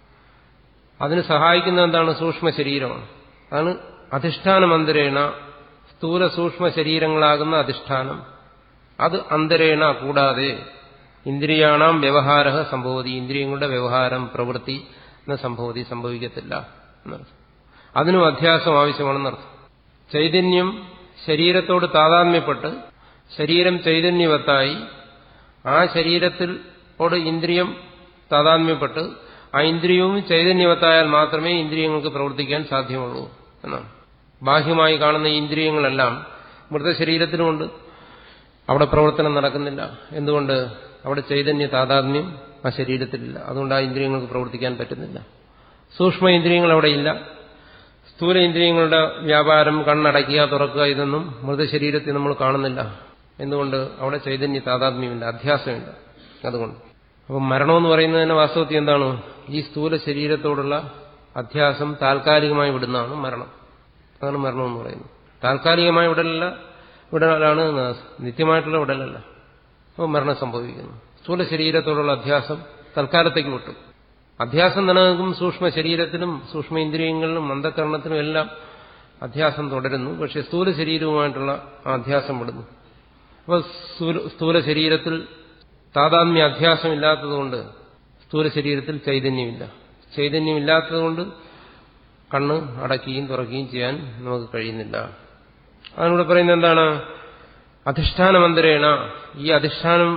അതിന് സഹായിക്കുന്ന എന്താണ് സൂക്ഷ്മ ശരീരമാണ് അതാണ് അധിഷ്ഠാനമന്തരേണ സ്ഥൂല സൂക്ഷ്മ ശരീരങ്ങളാകുന്ന അധിഷ്ഠാനം അത് അന്തരേണ കൂടാതെ ഇന്ദ്രിയാണാം വ്യവഹാര സംഭവതി ഇന്ദ്രിയങ്ങളുടെ വ്യവഹാരം പ്രവൃത്തി എന്ന സംഭവതി സംഭവിക്കത്തില്ല എന്നർത്ഥം അതിനും അധ്യാസം ആവശ്യമാണെന്നർത്ഥം ചൈതന്യം ശരീരത്തോട് താതാത്മ്യപ്പെട്ട് ശരീരം ചൈതന്യവത്തായി ആ ശരീരത്തിലോട് ഇന്ദ്രിയം താതാത്മ്യപ്പെട്ട് ആ ഇന്ദ്രിയവും ചൈതന്യവത്തായാൽ മാത്രമേ ഇന്ദ്രിയങ്ങൾക്ക് പ്രവർത്തിക്കാൻ സാധ്യമുള്ളൂ എന്നാണ് ബാഹ്യമായി കാണുന്ന ഈ ഇന്ദ്രിയങ്ങളെല്ലാം മൃതശരീരത്തിനുമുണ്ട് അവിടെ പ്രവർത്തനം നടക്കുന്നില്ല എന്തുകൊണ്ട് അവിടെ ചൈതന്യ താതാത്മ്യം ആ ശരീരത്തിലില്ല അതുകൊണ്ട് ആ ഇന്ദ്രിയങ്ങൾക്ക് പ്രവർത്തിക്കാൻ പറ്റുന്നില്ല സൂക്ഷ്മ ഇന്ദ്രിയങ്ങൾ അവിടെ ഇല്ല സ്ഥൂല ഇന്ദ്രിയങ്ങളുടെ വ്യാപാരം കണ്ണടയ്ക്കുക തുറക്കുക ഇതൊന്നും മൃതശരീരത്തിൽ നമ്മൾ കാണുന്നില്ല എന്തുകൊണ്ട് അവിടെ ചൈതന്യ താതാത്മ്യമില്ല അധ്യാസമില്ല അതുകൊണ്ട് അപ്പം മരണമെന്ന് പറയുന്നതിന് വാസ്തവത്തിൽ എന്താണ് ഈ സ്ഥൂല ശരീരത്തോടുള്ള അധ്യാസം താൽക്കാലികമായി വിടുന്നതാണ് മരണം അതാണ് മരണം എന്ന് പറയുന്നത് താൽക്കാലികമായ വിടലല്ല വിടലാണ് നിത്യമായിട്ടുള്ള വിടലല്ല അപ്പോൾ മരണം സംഭവിക്കുന്നു സ്ഥൂല ശരീരത്തോടുള്ള അധ്യാസം തൽക്കാലത്തേക്ക് വിട്ടു അധ്യാസം നിലനിൽക്കും സൂക്ഷ്മ ശരീരത്തിലും സൂക്ഷ്മ ഇന്ദ്രിയങ്ങളിലും അന്ധകരണത്തിലും എല്ലാം അധ്യാസം തുടരുന്നു പക്ഷെ സ്ഥൂല ശരീരവുമായിട്ടുള്ള ആ അധ്യാസം വിടുന്നു അപ്പോൾ സ്ഥൂല ശരീരത്തിൽ താതാത്മ്യ അധ്യാസം ഇല്ലാത്തതുകൊണ്ട് സ്ഥൂല ശരീരത്തിൽ ചൈതന്യമില്ല ചൈതന്യമില്ലാത്തതുകൊണ്ട് കണ്ണ് അടയ്ക്കുകയും തുറക്കുകയും ചെയ്യാൻ നമുക്ക് കഴിയുന്നില്ല അതിനൂടെ പറയുന്നത് എന്താണ് അധിഷ്ഠാനമന്തരേണ ഈ അധിഷ്ഠാനം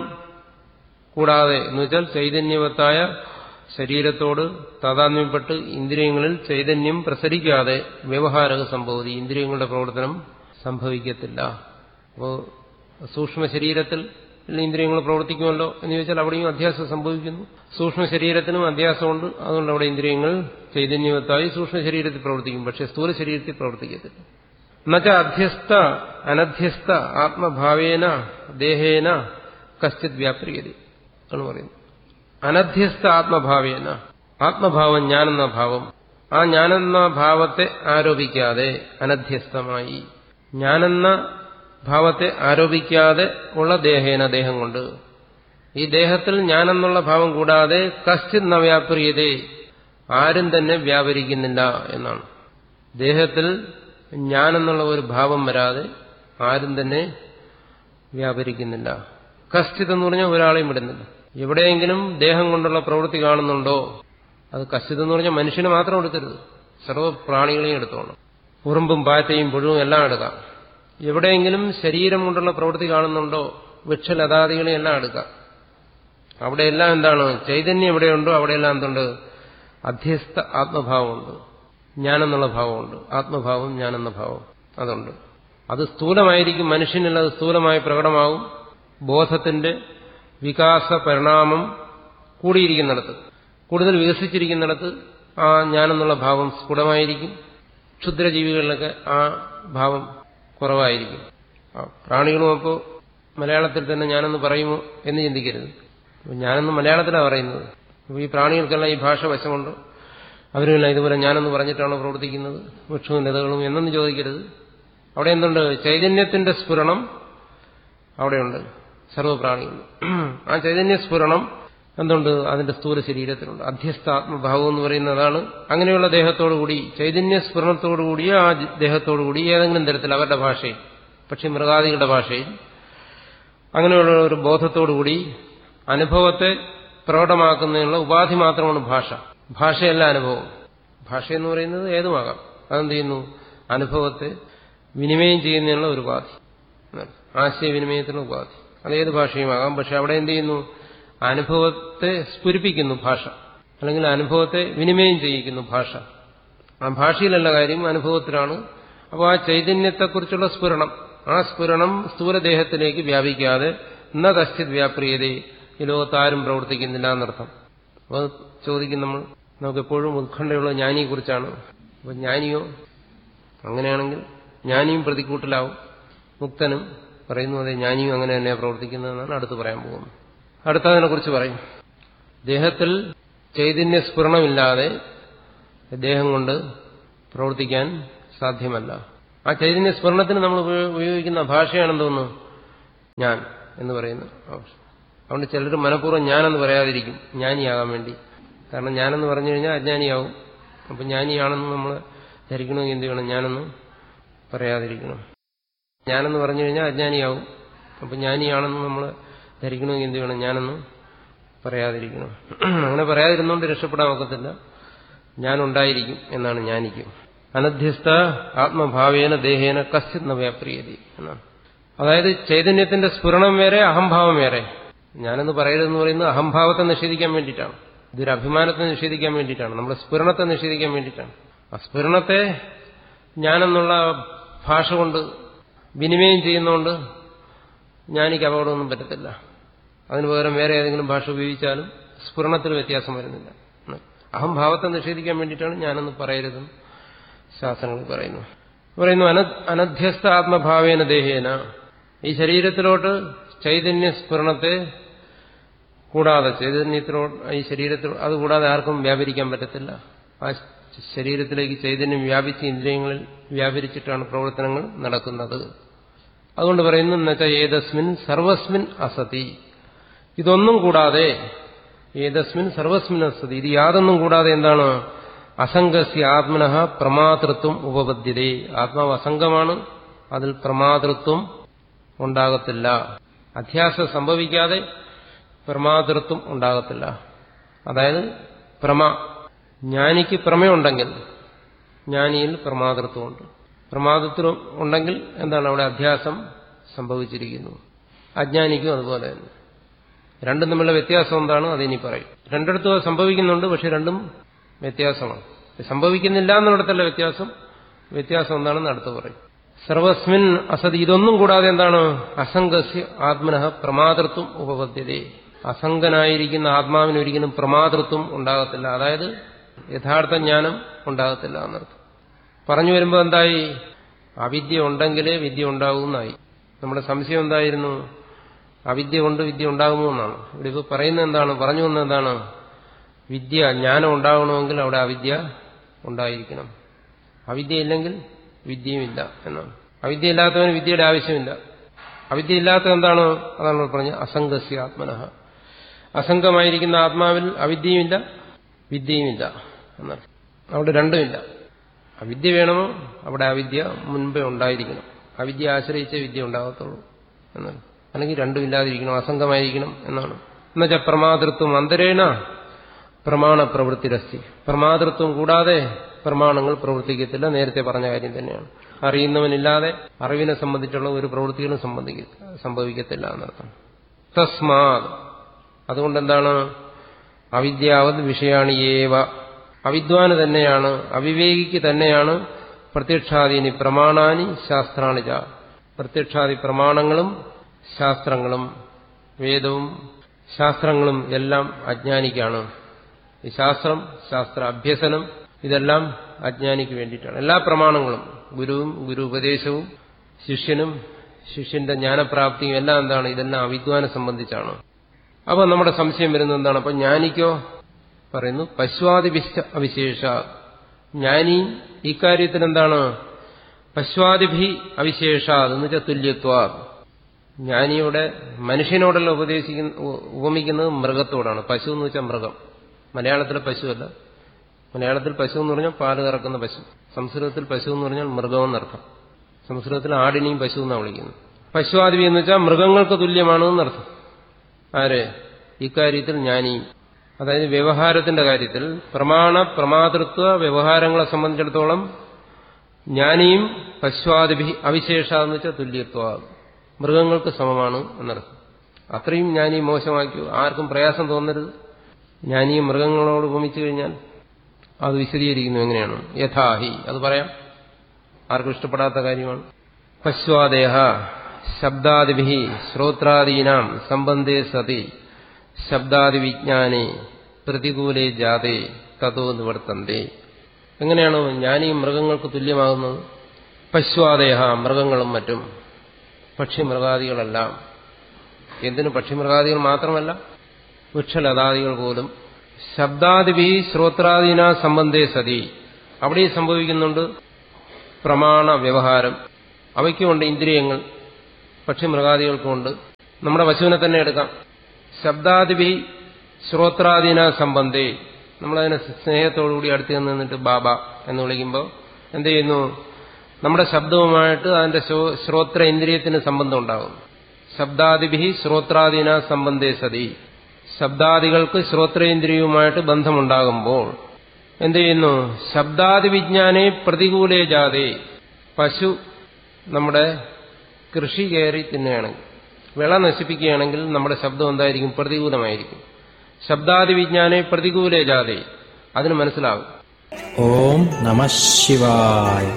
കൂടാതെ എന്ന് വെച്ചാൽ ചൈതന്യവത്തായ ശരീരത്തോട് താതാത്മ്യപ്പെട്ട് ഇന്ദ്രിയങ്ങളിൽ ചൈതന്യം പ്രസരിക്കാതെ വ്യവഹാരക സംഭവതി ഇന്ദ്രിയങ്ങളുടെ പ്രവർത്തനം സംഭവിക്കത്തില്ല അപ്പോൾ സൂക്ഷ്മ ശരീരത്തിൽ ഇന്ദ്രിയങ്ങൾ പ്രവർത്തിക്കുമല്ലോ എന്ന് ചോദിച്ചാൽ അവിടെയും അധ്യാസം സംഭവിക്കുന്നു സൂക്ഷ്മ ശരീരത്തിനും അധ്യാസമുണ്ട് അതുകൊണ്ട് അവിടെ ഇന്ദ്രിയങ്ങൾ ചൈതന്യവത്തായി സൂക്ഷ്മ ശരീരത്തിൽ പ്രവർത്തിക്കും പക്ഷെ സ്ഥൂല ശരീരത്തിൽ പ്രവർത്തിക്കത്തില്ല എന്നുവെച്ച അധ്യസ്ഥ അനധ്യസ്ഥ ആത്മഭാവേന ദേഹേന കശ്ചിത് വ്യാപൃയതി ആണ് പറയുന്നത് അനധ്യസ്ഥ ആത്മഭാവേന ആത്മഭാവം ഞാനെന്ന ഭാവം ആ ഞാനെന്ന ഭാവത്തെ ആരോപിക്കാതെ അനധ്യസ്ഥമായി ഞാനെന്ന ഭാവത്തെ ആരോപിക്കാതെ ഉള്ള ദേഹേന ദേഹം കൊണ്ട് ഈ ദേഹത്തിൽ ഞാനെന്നുള്ള ഭാവം കൂടാതെ കശ്ചിത് നവ്യാപ്രിയതേ ആരും തന്നെ വ്യാപരിക്കുന്നില്ല എന്നാണ് ദേഹത്തിൽ ഞാനെന്നുള്ള ഒരു ഭാവം വരാതെ ആരും തന്നെ വ്യാപരിക്കുന്നില്ല കശ്ചിത് എന്ന് പറഞ്ഞാൽ ഒരാളെയും വിടുന്നില്ല എവിടെയെങ്കിലും ദേഹം കൊണ്ടുള്ള പ്രവൃത്തി കാണുന്നുണ്ടോ അത് കശ്ചിത് എന്ന് പറഞ്ഞാൽ മനുഷ്യന് മാത്രം എടുക്കരുത് സർവ്വ പ്രാണികളെയും എടുത്തോണം ഉറുമ്പും പാറ്റയും പുഴുവും എല്ലാം എടുക്കാം എവിടെയെങ്കിലും ശരീരം കൊണ്ടുള്ള പ്രവൃത്തി കാണുന്നുണ്ടോ വൃക്ഷലതാദികളെയും എല്ലാം എടുക്കാം അവിടെയെല്ലാം എന്താണ് ചൈതന്യം എവിടെയുണ്ടോ അവിടെയെല്ലാം എന്തുണ്ട് അധ്യസ്ഥ ആത്മഭാവമുണ്ട് ഞാനെന്നുള്ള ഭാവമുണ്ട് ആത്മഭാവം ഞാനെന്ന ഭാവം അതുണ്ട് അത് സ്ഥൂലമായിരിക്കും മനുഷ്യനിൽ അത് സ്ഥൂലമായി പ്രകടമാവും ബോധത്തിന്റെ വികാസ പരിണാമം കൂടിയിരിക്കുന്നിടത്ത് കൂടുതൽ വികസിച്ചിരിക്കുന്നിടത്ത് ആ ഞാനെന്നുള്ള ഭാവം സ്ഫുടമായിരിക്കും ക്ഷുദ്രജീവികളിലൊക്കെ ആ ഭാവം കുറവായിരിക്കും പ്രാണികളും അപ്പോൾ മലയാളത്തിൽ തന്നെ ഞാനെന്ന് പറയുമോ എന്ന് ചിന്തിക്കരുത് ഞാനെന്ന് മലയാളത്തിലാണ് പറയുന്നത് അപ്പോൾ ഈ പ്രാണികൾക്കെല്ലാം ഈ ഭാഷ വശമുണ്ട് അവരുമില്ല ഇതുപോലെ ഞാനെന്ന് പറഞ്ഞിട്ടാണോ പ്രവർത്തിക്കുന്നത് വൃക്ഷവും ലതകളും എന്നൊന്നും ചോദിക്കരുത് അവിടെ എന്തുണ്ട് ചൈതന്യത്തിന്റെ സ്ഫുരണം അവിടെയുണ്ട് സർവപ്രാണികൾ ആ ചൈതന്യ സ്ഫുരണം എന്തുണ്ട് അതിന്റെ സ്ഥൂല ശരീരത്തിലുണ്ട് അധ്യസ്ഥാത്മഭാവം എന്ന് പറയുന്നതാണ് അങ്ങനെയുള്ള ദേഹത്തോടുകൂടി ചൈതന്യ സ്ഫുരണത്തോടുകൂടി ആ ദേഹത്തോടുകൂടി ഏതെങ്കിലും തരത്തിൽ അവരുടെ ഭാഷയിൽ പക്ഷെ മൃഗാദികളുടെ ഭാഷയിൽ അങ്ങനെയുള്ള ഒരു ബോധത്തോടുകൂടി അനുഭവത്തെ പ്രകടമാക്കുന്നതിനുള്ള ഉപാധി മാത്രമാണ് ഭാഷ ഭാഷയല്ല അനുഭവം ഭാഷ എന്ന് പറയുന്നത് ഏതുമാകാം അതെന്ത് ചെയ്യുന്നു അനുഭവത്തെ വിനിമയം ചെയ്യുന്നതിനുള്ള ഒരു ഉപാധി ആശയവിനിമയത്തിനുള്ള ഉപാധി അതേത് ഭാഷയുമാകാം പക്ഷെ അവിടെ എന്ത് ചെയ്യുന്നു അനുഭവത്തെ സ്ഫുരിപ്പിക്കുന്നു ഭാഷ അല്ലെങ്കിൽ അനുഭവത്തെ വിനിമയം ചെയ്യിക്കുന്നു ഭാഷ ആ ഭാഷയിലല്ല കാര്യം അനുഭവത്തിലാണ് അപ്പോൾ ആ ചൈതന്യത്തെക്കുറിച്ചുള്ള സ്ഫുരണം ആ സ്ഫുരണം സ്ഥൂലദേഹത്തിലേക്ക് വ്യാപിക്കാതെ ന കശ്ചിത് വ്യാപ്രിയതേ ഈ ലോകത്താരും പ്രവർത്തിക്കുന്നില്ല എന്നർത്ഥം അപ്പോൾ ചോദിക്കും നമ്മൾ നമുക്ക് എപ്പോഴും ഉത്കണ്ഠയുള്ള ജ്ഞാനിയെക്കുറിച്ചാണ് അപ്പോൾ ജ്ഞാനിയോ അങ്ങനെയാണെങ്കിൽ ജ്ഞാനിയും പ്രതിക്കൂട്ടിലാവും മുക്തനും പറയുന്നു അതെ ജ്ഞാനിയും അങ്ങനെ തന്നെയാണ് പ്രവർത്തിക്കുന്നതെന്നാണ് അടുത്ത് പറയാൻ പോകുന്നത് അടുത്തതിനെ കുറിച്ച് പറയും ദേഹത്തിൽ ചൈതന്യ സ്ഫുരണമില്ലാതെ ദേഹം കൊണ്ട് പ്രവർത്തിക്കാൻ സാധ്യമല്ല ആ ചൈതന്യ സ്ഫുരണത്തിന് നമ്മൾ ഉപയോഗിക്കുന്ന ഭാഷയാണെന്തോന്നു ഞാൻ എന്ന് പറയുന്ന അതുകൊണ്ട് ചിലർ മനഃപൂർവ്വം ഞാനെന്ന് പറയാതിരിക്കും ജ്ഞാനിയാകാൻ വേണ്ടി കാരണം ഞാനെന്ന് പറഞ്ഞു കഴിഞ്ഞാൽ അജ്ഞാനിയാവും അപ്പം ജ്ഞാനിയാണെന്ന് നമ്മൾ ധരിക്കണമെങ്കിൽ എന്ത് ചെയ്യണം ഞാനെന്ന് പറയാതിരിക്കണം ഞാനെന്ന് പറഞ്ഞു കഴിഞ്ഞാൽ അജ്ഞാനിയാവും അപ്പം ജ്ഞാനിയാണെന്ന് നമ്മൾ ധരിക്കണമെങ്കിൽ എന്ത് ചെയ്യണം ഞാനെന്ന് പറയാതിരിക്കണം അങ്ങനെ പറയാതിരുന്നുകൊണ്ട് രക്ഷപ്പെടാൻ ഒക്കത്തില്ല ഞാനുണ്ടായിരിക്കും എന്നാണ് ജ്ഞാനിക്കും അനധ്യസ്ഥ ആത്മഭാവേന ദേഹേന കശ്ചിത് നവ്യാപ്രിയതി എന്നാണ് അതായത് ചൈതന്യത്തിന്റെ സ്ഫുരണം വേറെ അഹംഭാവം വേറെ ഞാനെന്ന് പറയരുതെന്ന് പറയുന്നത് അഹംഭാവത്തെ നിഷേധിക്കാൻ വേണ്ടിയിട്ടാണ് ഇതൊരു അഭിമാനത്തെ നിഷേധിക്കാൻ വേണ്ടിയിട്ടാണ് നമ്മുടെ സ്ഫുരണത്തെ നിഷേധിക്കാൻ വേണ്ടിയിട്ടാണ് ആ സ്ഫുരണത്തെ ഞാനെന്നുള്ള ഭാഷ കൊണ്ട് വിനിമയം ചെയ്യുന്നതുകൊണ്ട് ജ്ഞാനിക്ക് അപകടമൊന്നും പറ്റത്തില്ല അതിന് പകരം വേറെ ഏതെങ്കിലും ഭാഷ ഉപയോഗിച്ചാലും സ്ഫുരണത്തിൽ വ്യത്യാസം വരുന്നില്ല അഹംഭാവത്തെ നിഷേധിക്കാൻ വേണ്ടിയിട്ടാണ് ഞാനെന്ന് പറയരുതെന്ന് ശാസ്ത്രങ്ങൾ പറയുന്നു പറയുന്നു അന അനധ്യസ്ഥ ആത്മഭാവേന ദേഹേന ഈ ശരീരത്തിലോട്ട് ചൈതന്യ സ്ഫുരണത്തെ കൂടാതെ ചൈതന്യത്തിലോട്ട് ഈ ശരീരത്തിൽ അതുകൂടാതെ ആർക്കും വ്യാപരിക്കാൻ പറ്റത്തില്ല ആ ശരീരത്തിലേക്ക് ചൈതന്യം വ്യാപിച്ച് ഇന്ദ്രിയങ്ങളിൽ വ്യാപരിച്ചിട്ടാണ് പ്രവർത്തനങ്ങൾ നടക്കുന്നത് അതുകൊണ്ട് പറയുന്നു എന്നുവെച്ചാൽ ഏതസ്മിൻ സർവസ്മിൻ അസതി ഇതൊന്നും കൂടാതെ ഏതസ്മിൻ സർവസ്മിൻ അസതി ഇത് യാതൊന്നും കൂടാതെ എന്താണ് അസംഗസ്യ ആത്മന പ്രമാതൃത്വം ഉപപദ്ധ്യതേ ആത്മാവ് അസംഗമാണ് അതിൽ പ്രമാതൃത്വം ഉണ്ടാകത്തില്ല അധ്യാസം സംഭവിക്കാതെ പ്രമാതൃത്വം ഉണ്ടാകത്തില്ല അതായത് പ്രമ ജ്ഞാനിക്ക് പ്രമയുണ്ടെങ്കിൽ ജ്ഞാനിയിൽ പ്രമാതൃത്വമുണ്ട് പ്രമാതൃത്വം ഉണ്ടെങ്കിൽ എന്താണ് അവിടെ അധ്യാസം സംഭവിച്ചിരിക്കുന്നു അജ്ഞാനിക്കും അതുപോലെ തന്നെ രണ്ടും തമ്മിലുള്ള വ്യത്യാസം എന്താണ് അതിനി പറയും രണ്ടിടത്തും സംഭവിക്കുന്നുണ്ട് പക്ഷെ രണ്ടും വ്യത്യാസമാണ് സംഭവിക്കുന്നില്ല എന്നിടത്തല്ല വ്യത്യാസം വ്യത്യാസം എന്താണെന്ന് അടുത്ത് പറയും സർവസ്മിൻ അസതി ഇതൊന്നും കൂടാതെ എന്താണ് അസംഗസ്യ ആത്മന പ്രമാതൃത്വം ഉപപദ്ധ്യതേ അസംഗനായിരിക്കുന്ന ആത്മാവിന് ഒരിക്കലും പ്രമാതൃത്വം ഉണ്ടാകത്തില്ല അതായത് യഥാർത്ഥ ജ്ഞാനം ഉണ്ടാകത്തില്ല എന്നർത്ഥം പറഞ്ഞു വരുമ്പോൾ എന്തായി അവിദ്യ ഉണ്ടെങ്കിലേ വിദ്യ ഉണ്ടാകുമെന്നായി നമ്മുടെ സംശയം എന്തായിരുന്നു അവിദ്യ കൊണ്ട് വിദ്യ ഉണ്ടാകുമോ എന്നാണ് ഇവിടെ ഇപ്പോൾ പറയുന്നത് എന്താണ് പറഞ്ഞു വന്നത് എന്താണ് വിദ്യ ജ്ഞാനം ഉണ്ടാകണമെങ്കിൽ അവിടെ അവിദ്യ ഉണ്ടായിരിക്കണം അവിദ്യ ഇല്ലെങ്കിൽ വിദ്യയുമില്ല എന്നാണ് അവിദ്യ ഇല്ലാത്തവന് വിദ്യയുടെ ആവശ്യമില്ല അവിദ്യ ഇല്ലാത്ത എന്താണ് അതാണ് പറഞ്ഞത് അസംഗസ്യ ആത്മനഃ അസംഗമായിരിക്കുന്ന ആത്മാവിൽ അവിദ്യയുമില്ല വിദ്യയുമില്ല എന്നാണ് അവിടെ രണ്ടുമില്ല അവിദ്യ വേണമോ അവിടെ അവിദ്യ മുൻപേ ഉണ്ടായിരിക്കണം അവിദ്യ ആശ്രയിച്ചേ വിദ്യ ഉണ്ടാകത്തുള്ളൂ എന്നാണ് അല്ലെങ്കിൽ രണ്ടുമില്ലാതിരിക്കണം അസംഗമായിരിക്കണം എന്നാണ് എന്നുവെച്ചാൽ പ്രമാതൃത്വം അന്തരേണ പ്രമാണ പ്രവൃത്തിരസ്തി പ്രമാതൃത്വം കൂടാതെ പ്രമാണങ്ങൾ പ്രവർത്തിക്കത്തില്ല നേരത്തെ പറഞ്ഞ കാര്യം തന്നെയാണ് അറിയുന്നവനില്ലാതെ അറിവിനെ സംബന്ധിച്ചുള്ള ഒരു പ്രവൃത്തികളും സംഭവിക്കത്തില്ല എന്നർത്ഥം തസ്മാത് അതുകൊണ്ട് എന്താണ് അവിദ്യാവത് വിഷയാണ് ഏവ അവിദ്വാന് തന്നെയാണ് അവിവേകിക്ക് തന്നെയാണ് പ്രത്യക്ഷാദീനി പ്രമാണാനി ശാസ്ത്രാണിജ പ്രത്യക്ഷാദി പ്രമാണങ്ങളും ശാസ്ത്രങ്ങളും വേദവും ശാസ്ത്രങ്ങളും എല്ലാം അജ്ഞാനിക്കാണ് ഈ ശാസ്ത്രം ശാസ്ത്ര അഭ്യസനം ഇതെല്ലാം അജ്ഞാനിക്ക് വേണ്ടിയിട്ടാണ് എല്ലാ പ്രമാണങ്ങളും ഗുരുവും ഗുരു ഉപദേശവും ശിഷ്യനും ശിഷ്യന്റെ ജ്ഞാനപ്രാപ്തിയും എല്ലാം എന്താണ് ഇതെല്ലാം അവിദ്വാനെ സംബന്ധിച്ചാണ് അപ്പൊ നമ്മുടെ സംശയം വരുന്നത് എന്താണ് അപ്പൊ ജ്ഞാനിക്കോ പറയുന്നു പശ്വാദിഭിശ്ച അവിശേഷ ജ്ഞാനി ഇക്കാര്യത്തിൽ എന്താണ് പശ്വാദിഭി അവിശേഷ എന്ന് വെച്ചാൽ തുല്യത്വ ജ്ഞാനിയുടെ മനുഷ്യനോടല്ല ഉപദേശിക്കുന്ന ഉപമിക്കുന്നത് മൃഗത്തോടാണ് പശു എന്ന് വെച്ചാൽ മൃഗം മലയാളത്തിലെ പശുവല്ല മലയാളത്തിൽ പശു എന്ന് പറഞ്ഞാൽ പാല് കറക്കുന്ന പശു സംസ്കൃതത്തിൽ പശു എന്ന് പറഞ്ഞാൽ മൃഗമെന്നർത്ഥം സംസ്കൃതത്തിൽ ആടിനെയും പശു എന്നാണ് വിളിക്കുന്നത് പശുവാദിവി എന്ന് വെച്ചാൽ മൃഗങ്ങൾക്ക് തുല്യമാണ് എന്നർത്ഥം ആര് ഇക്കാര്യത്തിൽ ജ്ഞാനിയും അതായത് വ്യവഹാരത്തിന്റെ കാര്യത്തിൽ പ്രമാണ പ്രമാതൃത്വ വ്യവഹാരങ്ങളെ സംബന്ധിച്ചിടത്തോളം ജ്ഞാനിയും പശ്വാദിഭി അവിശേഷ എന്ന് വെച്ചാൽ തുല്യത്വ മൃഗങ്ങൾക്ക് സമമാണ് എന്നർത്ഥം അത്രയും ജ്ഞാനി മോശമാക്കി ആർക്കും പ്രയാസം തോന്നരുത് ജ്ഞാനിയും മൃഗങ്ങളോട് ഉപമിച്ചു കഴിഞ്ഞാൽ അത് വിശദീകരിക്കുന്നു എങ്ങനെയാണ് യഥാഹി അത് പറയാം ആർക്കും ഇഷ്ടപ്പെടാത്ത കാര്യമാണ് പശ്വാദേഹ ശബ്ദാദിഭി ശ്രോത്രാദീനാം സംബന്ധേ സതി ശബ്ദാദി വിജ്ഞാനെ പ്രതികൂലേ ജാതേ തതോ നിവർത്തന്തേ എങ്ങനെയാണ് ജ്ഞാനിയും മൃഗങ്ങൾക്ക് തുല്യമാകുന്നത് പശ്വാദേഹ മൃഗങ്ങളും മറ്റും പക്ഷിമൃഗാദികളെല്ലാം എന്തിനു പക്ഷിമൃഗാദികൾ മാത്രമല്ല വൃക്ഷലതാദികൾ പോലും ശബ്ദാദിഭി ശ്രോത്രാദീന സംബന്ധേ സതി അവിടെ സംഭവിക്കുന്നുണ്ട് പ്രമാണ വ്യവഹാരം അവയ്ക്കുമുണ്ട് ഇന്ദ്രിയങ്ങൾ പക്ഷിമൃഗാദികൾക്കുമുണ്ട് നമ്മുടെ പശുവിനെ തന്നെ എടുക്കാം ശബ്ദാദിഭി ശ്രോത്രാദീന സംബന്ധേ നമ്മളതിനെ സ്നേഹത്തോടുകൂടി അടുത്ത് നിന്നിട്ട് ബാബ എന്ന് വിളിക്കുമ്പോൾ എന്ത് ചെയ്യുന്നു നമ്മുടെ ശബ്ദവുമായിട്ട് അതിന്റെ ശ്രോത്ര ഇന്ദ്രിയത്തിന് സംബന്ധം ഉണ്ടാകും ശബ്ദാദിഭി ശ്രോത്രാദീന സംബന്ധേ സതി ശബ്ദാദികൾക്ക് ശ്രോത്രേന്ദ്രിയവുമായിട്ട് ബന്ധമുണ്ടാകുമ്പോൾ എന്ത് ചെയ്യുന്നു ശബ്ദാദി വിജ്ഞാനെ പ്രതികൂലേ ജാതേ പശു നമ്മുടെ കൃഷി കയറി തിന്നുകയാണെങ്കിൽ വിള നശിപ്പിക്കുകയാണെങ്കിൽ നമ്മുടെ ശബ്ദം എന്തായിരിക്കും പ്രതികൂലമായിരിക്കും ശബ്ദാദി വിജ്ഞാനെ പ്രതികൂലേ ജാതേ അതിന് മനസ്സിലാകും ഓം നമ ശിവായ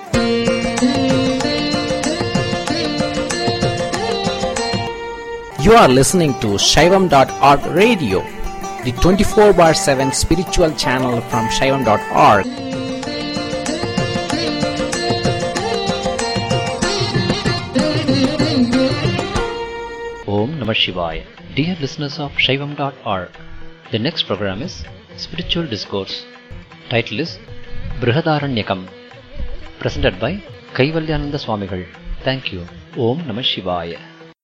You are listening to Shaivam.org radio, the 24 bar 7 spiritual channel from Shaivam.org. Om Namah Shivaya. Dear listeners of Shaivam.org, the next program is Spiritual Discourse. Title is Brihadaranyakam. Presented by Kaivalyananda Swamigal. Thank you. Om Namah Shivaya.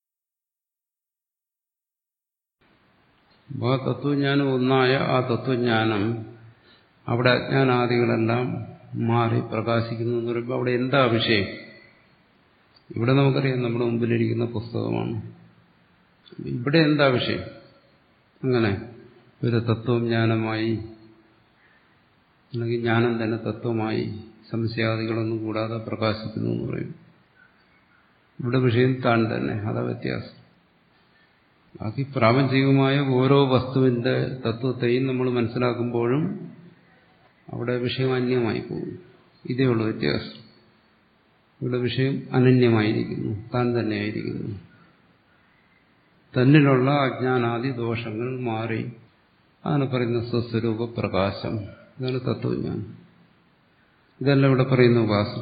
ആ തത്വജ്ഞാനം ഒന്നായ ആ തത്വജ്ഞാനം അവിടെ അജ്ഞാനാദികളെല്ലാം മാറി പ്രകാശിക്കുന്നു എന്ന് പറയുമ്പോൾ അവിടെ എന്താ വിഷയം ഇവിടെ നമുക്കറിയാം നമ്മുടെ മുമ്പിലിരിക്കുന്ന പുസ്തകമാണ് ഇവിടെ എന്താ വിഷയം അങ്ങനെ ഒരു തത്വജ്ഞാനമായി അല്ലെങ്കിൽ ജ്ഞാനം തന്നെ തത്വമായി സംശയാദികളൊന്നും കൂടാതെ പ്രകാശിക്കുന്നു എന്ന് പറയും ഇവിടെ വിഷയം താൻ തന്നെ അതാ വ്യത്യാസം ബാക്കി പ്രാപഞ്ചികമായ ഓരോ വസ്തുവിന്റെ തത്വത്തെയും നമ്മൾ മനസ്സിലാക്കുമ്പോഴും അവിടെ വിഷയം അന്യമായി പോകും ഇതേ ഉള്ളൂ വ്യത്യാസം ഇവിടെ വിഷയം അനന്യമായിരിക്കുന്നു താൻ തന്നെയായിരിക്കുന്നു തന്നിലുള്ള അജ്ഞാനാദി ദോഷങ്ങൾ മാറി അതാണ് പറയുന്ന സ്വസ്വരൂപ പ്രകാശം ഇതാണ് തത്വജ്ഞാനം ഇതല്ല ഇവിടെ പറയുന്ന ഉപാസം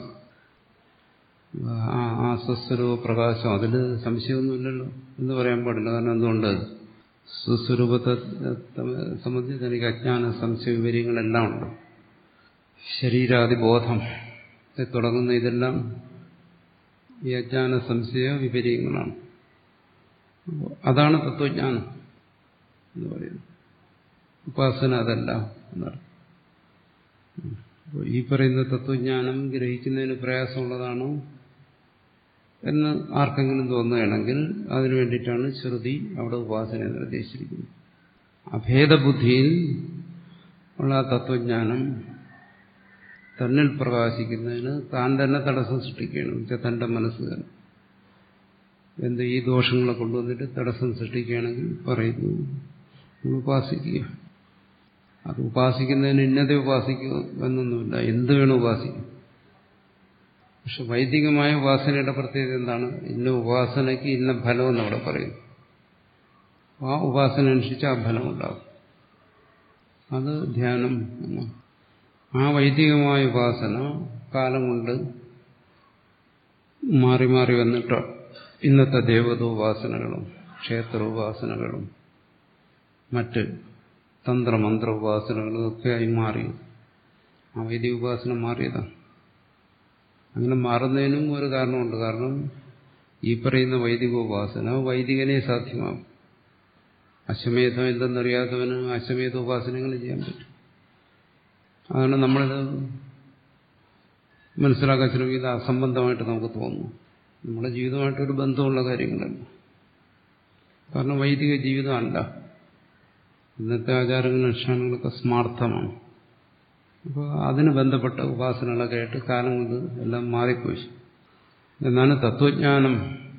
ആ ആ സ്വസ്വരൂപ പ്രകാശം അതിൽ സംശയമൊന്നുമില്ലല്ലോ എന്ന് പറയാൻ പാടില്ല കാരണം എന്തുകൊണ്ട് സ്വസ്വരൂപത്തെ സംബന്ധിച്ച് എനിക്ക് അജ്ഞാന സംശയ വിവരങ്ങളെല്ലാം ഉണ്ട് ശരീരാദിബോധം തുടങ്ങുന്ന ഇതെല്ലാം ഈ അജ്ഞാന സംശയ വിപര്യങ്ങളാണ് അതാണ് തത്വജ്ഞാനം എന്ന് പറയുന്നത് ഉപാസന അതല്ല എന്നർത്ഥം ഈ പറയുന്ന തത്വജ്ഞാനം ഗ്രഹിക്കുന്നതിന് പ്രയാസമുള്ളതാണോ എന്ന് ആർക്കെങ്കിലും തോന്നുകയാണെങ്കിൽ അതിനു വേണ്ടിയിട്ടാണ് ശ്രുതി അവിടെ ഉപാസന നിർദ്ദേശിച്ചിരിക്കുന്നത് അഭേദബുദ്ധിയിൽ ഉള്ള തത്വജ്ഞാനം തന്നിൽ പ്രകാശിക്കുന്നതിന് താൻ തന്നെ തടസ്സം സൃഷ്ടിക്കുകയാണ് വെച്ചാൽ തന്റെ മനസ്സ് തന്നെ എന്ത് ഈ ദോഷങ്ങളെ കൊണ്ടുവന്നിട്ട് തടസ്സം സൃഷ്ടിക്കുകയാണെങ്കിൽ പറയുന്നു ഉപാസിക്കുക അത് ഉപാസിക്കുന്നതിന് ഇന്നതെ ഉപാസിക്കുക എന്നൊന്നുമില്ല എന്ത് വേണം ഉപാസിക്കും പക്ഷെ വൈദികമായ ഉപാസനയുടെ പ്രത്യേകത എന്താണ് ഇന്ന ഉപാസനയ്ക്ക് ഇന്ന ഫലം എന്ന് അവിടെ പറയുന്നു ആ ഉപാസന അനുസരിച്ച് ആ ഫലം ഉണ്ടാകും അത് ധ്യാനം എന്ന് ആ വൈദികമായ ഉപാസന കാലം കൊണ്ട് മാറി മാറി വന്നിട്ട് ഇന്നത്തെ ദേവത ഉപാസനകളും ക്ഷേത്ര ഉപാസനകളും മറ്റ് തന്ത്രമന്ത്ര ഉപാസനകളും ഒക്കെ ആയി മാറി ആ വൈദിക ഉപാസന മാറിയതാണ് അങ്ങനെ മാറുന്നതിനും ഒരു കാരണമുണ്ട് കാരണം ഈ പറയുന്ന വൈദിക ഉപാസന വൈദികനെ സാധ്യമാകും അശ്വമേധം എന്തെന്നറിയാത്തവന് അശ്വമേധ ഉപാസനകൾ ചെയ്യാൻ പറ്റും അതാണ് നമ്മളിത് മനസ്സിലാക്കാൻ ശ്രമിക്കുന്നത് അസംബന്ധമായിട്ട് നമുക്ക് തോന്നുന്നു നമ്മുടെ ജീവിതമായിട്ടൊരു ബന്ധമുള്ള കാര്യങ്ങളല്ല കാരണം വൈദിക ജീവിതമല്ല ഇന്നത്തെ ആചാരങ്ങളും അനുഷ്ഠാനങ്ങളൊക്കെ സ്മാർത്ഥമാണ് അപ്പോൾ അതിന് ബന്ധപ്പെട്ട ഉപാസനകളൊക്കെ ആയിട്ട് കാലം കൊണ്ട് എല്ലാം മാറിപ്പോയി എന്നാണ് തത്വജ്ഞാനം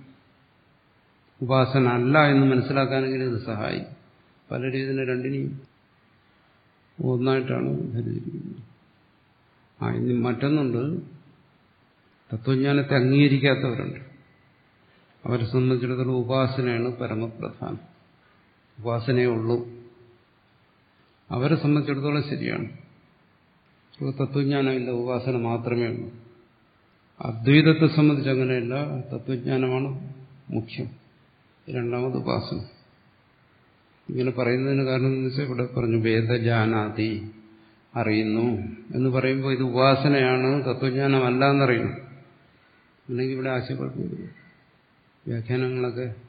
ഉപാസന അല്ല എന്ന് മനസ്സിലാക്കാനെങ്കിലും ഇത് സഹായിക്കും പലരും ഇതിനെ രണ്ടിനെയും ഒന്നായിട്ടാണ് ധരിച്ചിരിക്കുന്നത് ആ ഇനി മറ്റൊന്നുണ്ട് തത്വജ്ഞാനത്തെ അംഗീകരിക്കാത്തവരുണ്ട് അവരെ സംബന്ധിച്ചിടത്തോളം ഉപാസനയാണ് പരമപ്രധാനം ഉപാസനയേ ഉള്ളൂ അവരെ സംബന്ധിച്ചിടത്തോളം ശരിയാണ് തത്വജ്ഞാനമില്ല ഉപാസന മാത്രമേ ഉള്ളൂ അദ്വൈതത്തെ സംബന്ധിച്ച് അങ്ങനെയല്ല തത്വജ്ഞാനമാണ് മുഖ്യം രണ്ടാമത് ഉപാസന ഇങ്ങനെ പറയുന്നതിന് കാരണം എന്ന് വെച്ചാൽ ഇവിടെ പറഞ്ഞു വേദജാനാതി അറിയുന്നു എന്ന് പറയുമ്പോൾ ഇത് ഉപാസനയാണ് തത്വജ്ഞാനമല്ല എന്നറിയുന്നു അല്ലെങ്കിൽ ഇവിടെ ആശയപ്പെടുന്നു വ്യാഖ്യാനങ്ങളൊക്കെ